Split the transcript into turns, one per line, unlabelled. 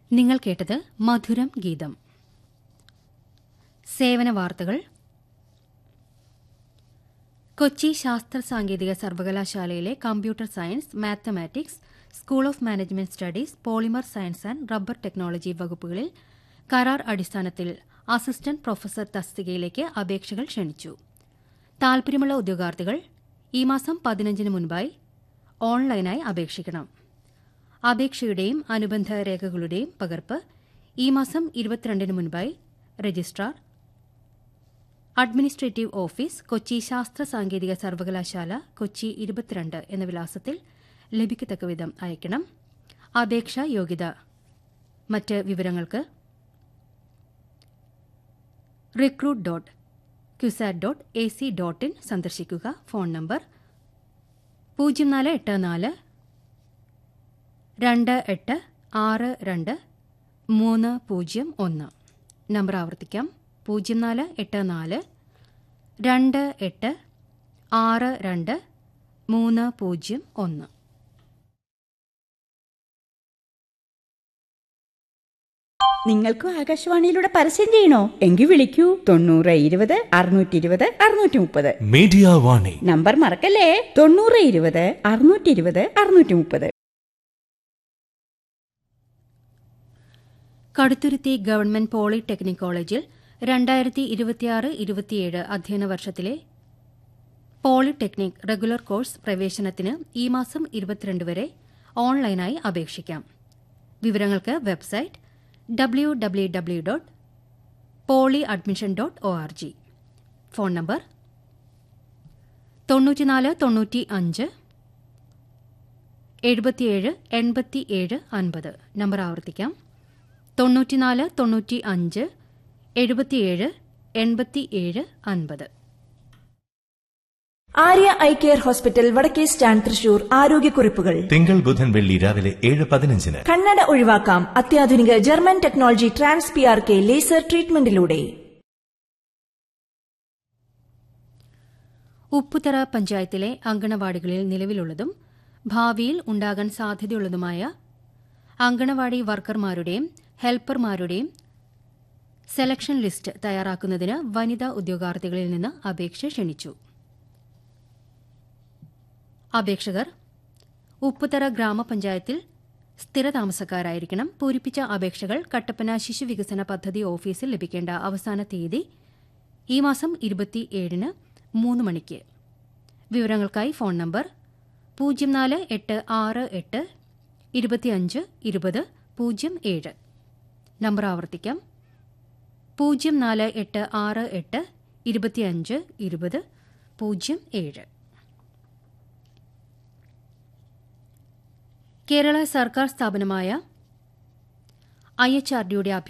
നിങ്ങൾ കേട്ടത് മധുരം ഗീതം സേവന വാർത്തകൾ കൊച്ചി ശാസ്ത്ര സാങ്കേതിക സർവകലാശാലയിലെ computer science mathematics school of management studies polymer science and rubber technology വകുപ്പുകളിൽ കരാർ അടിസ്ഥാനത്തിൽ അസിസ്റ്റന്റ് പ്രൊഫസർ തസ്തികയിലേക്ക് അപേക്ഷകൾ ക്ഷണിച്ചു താൽപര്യമുള്ള ഉദ്യോഗാർത്ഥികൾ ഈ മാസം പതിനഞ്ചിന് മുൻപായി ഓൺലൈനായി അപേക്ഷിക്കണം അപേക്ഷയുടെയും അനുബന്ധ രേഖകളുടെയും പകർപ്പ് ഈ മാസം ഇരുപത്തിരണ്ടിന് മുൻപായി രജിസ്ട്രാർ അഡ്മിനിസ്ട്രേറ്റീവ് ഓഫീസ് കൊച്ചി ശാസ്ത്ര സാങ്കേതിക സർവകലാശാല കൊച്ചി ഇരുപത്തിരണ്ട് എന്ന വിലാസത്തിൽ ലഭിക്കത്തക്ക വിധം അയക്കണം അപേക്ഷാ യോഗ്യത മറ്റ് വിവരങ്ങൾക്ക് recruit dot CUSAT dot A C dot in സന്ദർശിക്കുക ഫോൺ നമ്പർ പൂജ്യം നാല് എട്ട് നാല് രണ്ട് എട്ട് ആറ് രണ്ട് മൂന്ന് പൂജ്യം ഒന്ന് നമ്പർ ആവർത്തിക്കാം പൂജ്യം നാല് എട്ട് നാല് രണ്ട് എട്ട് ആറ് രണ്ട് മൂന്ന് പൂജ്യം ഒന്ന്
നിങ്ങൾക്കും ആകാശവാണിയിലൂടെ പരസ്യം ചെയ്യണോ എങ്കിൽ വിളിക്കൂ തൊണ്ണൂറ് ഇരുപത് അറുന്നൂറ്റി ഇരുപത് അറുന്നൂറ്റി മുപ്പത്
മീഡിയ വാണി
നമ്പർ മറക്കല്ലേ തൊണ്ണൂറ് ഇരുപത് അറുന്നൂറ്റി ഇരുപത് അറുന്നൂറ്റി മുപ്പത്
കടുത്തുരുത്തി ഗവൺമെന്റ് പോളിടെക്നിക് കോളേജിൽ രണ്ടായിരത്തി ഇരുപത്തിയാറ് ഇരുപത്തിയേഴ് അധ്യയന വർഷത്തിലെ പോളിടെക്നിക് റെഗുലർ കോഴ്സ് പ്രവേശനത്തിന് ഈ മാസം ഇരുപത്തിരണ്ട് വരെ ഓൺലൈനായി അപേക്ഷിക്കാം വിവരങ്ങൾക്ക് website W W W dot poly admission dot O R G phone number തൊണ്ണൂറ്റിനാല് തൊണ്ണൂറ്റി അഞ്ച് എഴുപത്തിയേഴ് എൺപത്തിയേഴ് അൻപത് നമ്പർ ആവർത്തിക്കാം തൊണ്ണൂറ്റിനാല് തൊണ്ണൂറ്റി അഞ്ച് എഴുപത്തിയേഴ് എൺപത്തിയേഴ് അൻപത്
ആര്യ ഐ കെയർ ഹോസ്പിറ്റൽ വടക്കേ സ്റ്റാൻഡ് തൃശൂർ ആരോഗ്യക്കുറിപ്പുകൾ
തിങ്കൾ ബുധൻ വെള്ളി രാവിലെ ഏഴ് പതിനഞ്ചിന്
കണ്ണട ഒഴിവാക്കാം അത്യാധുനിക German technology trans P R K laser ട്രീറ്റ്മെന്റിലൂടെ
ഉപ്പുതറ പഞ്ചായത്തിലെ അങ്കണവാടികളിൽ നിലവിലുള്ളതും ഭാവിയിൽ ഉണ്ടാകാൻ സാധ്യതയുള്ളതുമായ അങ്കണവാടി വർക്കർമാരുടെയും ഹെൽപ്പർമാരുടെയും സെലക്ഷൻ ലിസ്റ്റ് തയ്യാറാക്കുന്നതിന് വനിതാ ഉദ്യോഗാർത്ഥികളിൽ നിന്ന് അപേക്ഷ ക്ഷണിച്ചു അപേക്ഷകർ ഉപ്പുതറ ഗ്രാമപഞ്ചായത്തിൽ സ്ഥിരതാമസക്കാരായിരിക്കണം പൂരിപ്പിച്ച അപേക്ഷകൾ കട്ടപ്പന ശിശുവികസന പദ്ധതി ഓഫീസിൽ ലഭിക്കേണ്ട അവസാന തീയതി ഈ മാസം ഇരുപത്തിയേഴിന് മൂന്ന് മണിക്ക് വിവരങ്ങൾക്കായി ഫോൺ നമ്പർ പൂജ്യം നാല് എട്ട് ആറ് എട്ട് ഇരുപത്തിയഞ്ച് ഇരുപത് പൂജ്യം ഏഴ് നമ്പർ ആവർത്തിക്കാം പൂജ്യം നാല് എട്ട് ആറ് എട്ട് ഇരുപത്തിയഞ്ച് ഇരുപത് പൂജ്യം ഏഴ് കേരള സർക്കാർ സ്ഥാപനമായ ഐ എച്ച് ആർ ഡിയുടെ